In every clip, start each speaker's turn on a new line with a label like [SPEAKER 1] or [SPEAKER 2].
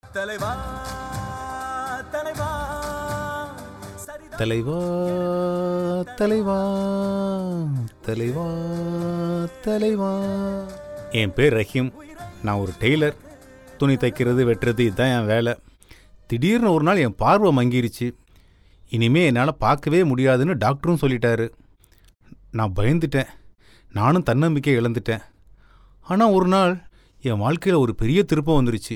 [SPEAKER 1] தலைவா தலைவா சரிதான்
[SPEAKER 2] தலைவா தலைவா தலைவா தலைவா என் பேர் ரஹீம் நான் ஒரு டெய்லர் துணி தைக்கிறது வெட்டுறது இதுதான் என் வேலை திடீர்னு ஒரு நாள் என் பார்வை மங்கிருச்சு இனிமே என்னால் பார்க்கவே முடியாதுன்னு டாக்டரும் சொல்லிட்டாரு நான் பயந்துட்டேன் நானும் தன்னம்பிக்கை இழந்துட்டேன் ஆனால் ஒரு நாள் என் வாழ்க்கையில் ஒரு பெரிய திருப்பம் வந்துருச்சு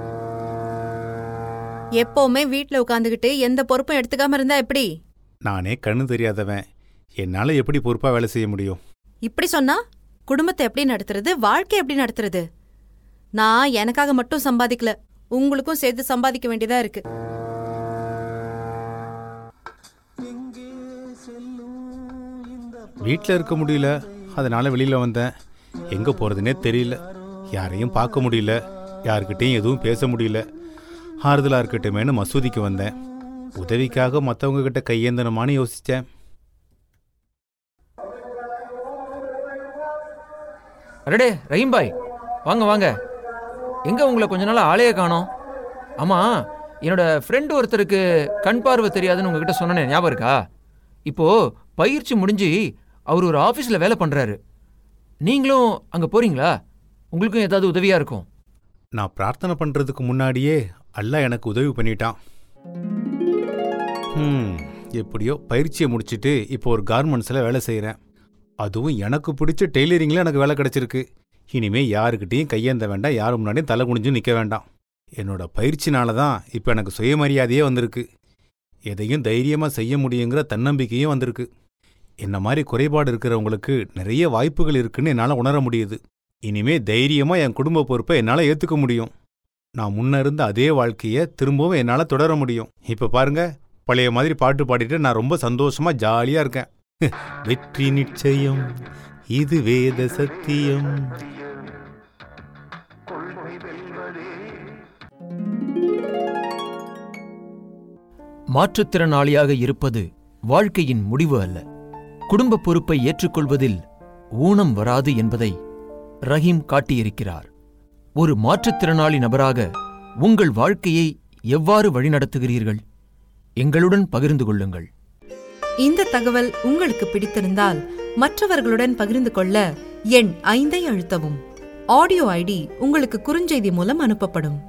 [SPEAKER 3] எப்பவுமே வீட்ல உட்காந்துக்கிட்டு எந்த பொறுப்பும் எடுத்துக்காம இருந்தா எப்படி
[SPEAKER 2] நானே கண்ணு தெரியாதவன் என்னால் எப்படி பொறுப்பாக வேலை செய்ய முடியும்
[SPEAKER 3] இப்படி சொன்னா குடும்பத்தை எப்படி நடத்துறது வாழ்க்கை எப்படி நடத்துறது நான் எனக்காக மட்டும் சம்பாதிக்கல உங்களுக்கும் சேர்த்து சம்பாதிக்க வேண்டியதா இருக்கு
[SPEAKER 2] வீட்டில் இருக்க முடியல அதனால வெளியில் வந்தேன் எங்கே போகிறதுனே தெரியல யாரையும் பார்க்க முடியல யார்கிட்டயும் எதுவும் பேச முடியல ஆறுதலாக இருக்கட்டுமேனு மசூதிக்கு வந்தேன் உதவிக்காக மற்றவங்க கிட்ட கையேந்தனமான்னு யோசித்தேன்
[SPEAKER 4] அடடே ரஹீம் பாய் வாங்க வாங்க எங்க உங்களை கொஞ்ச நாள் ஆளையே காணோம் ஆமா என்னோட ஃப்ரெண்டு ஒருத்தருக்கு கண் பார்வை தெரியாதுன்னு உங்ககிட்ட சொன்னனே ஞாபகம் இருக்கா இப்போ பயிற்சி முடிஞ்சு அவர் ஒரு ஆஃபீஸில் வேலை பண்றாரு நீங்களும் அங்க போறீங்களா உங்களுக்கும் ஏதாவது உதவியா இருக்கும்
[SPEAKER 2] நான் பிரார்த்தனை பண்ணுறதுக்கு முன்னாடியே அல்லாஹ் எனக்கு உதவி பண்ணிட்டான் ம் எப்படியோ பயிற்சியை முடிச்சிட்டு இப்போ ஒரு கார்மெண்ட்ஸில் வேலை செய்கிறேன் அதுவும் எனக்கு பிடிச்ச டெய்லரிங்கில் எனக்கு வேலை கிடச்சிருக்கு இனிமே யாருக்கிட்டேயும் கையேந்த வேண்டாம் யார் முன்னாடியும் தலை குனிஞ்சு நிற்க வேண்டாம் என்னோட பயிற்சினால தான் இப்போ எனக்கு சுயமரியாதையே வந்திருக்கு எதையும் தைரியமாக செய்ய முடியுங்கிற தன்னம்பிக்கையும் வந்திருக்கு என்ன மாதிரி குறைபாடு இருக்கிறவங்களுக்கு நிறைய வாய்ப்புகள் இருக்குன்னு என்னால் உணர முடியுது இனிமே தைரியமா என் குடும்ப பொறுப்பை என்னால ஏத்துக்க முடியும் நான் முன்ன இருந்த அதே வாழ்க்கைய திரும்பவும் என்னால தொடர முடியும் இப்ப பாருங்க பழைய மாதிரி பாட்டு பாடிட்டு நான் ரொம்ப சந்தோஷமா ஜாலியா இருக்கேன் வெற்றி நிச்சயம் இது வேத சத்தியம்
[SPEAKER 4] மாற்றுத்திறனாளியாக இருப்பது வாழ்க்கையின் முடிவு அல்ல குடும்ப பொறுப்பை ஏற்றுக்கொள்வதில் ஊனம் வராது என்பதை ரஹீம் காட்டியிருக்கிறார் ஒரு மாற்றுத்திறனாளி நபராக உங்கள் வாழ்க்கையை எவ்வாறு வழிநடத்துகிறீர்கள் எங்களுடன் பகிர்ந்து கொள்ளுங்கள்
[SPEAKER 3] இந்த தகவல் உங்களுக்கு பிடித்திருந்தால் மற்றவர்களுடன் பகிர்ந்து கொள்ள எண் ஐந்தை அழுத்தவும் ஆடியோ ஐடி உங்களுக்கு குறுஞ்செய்தி மூலம் அனுப்பப்படும்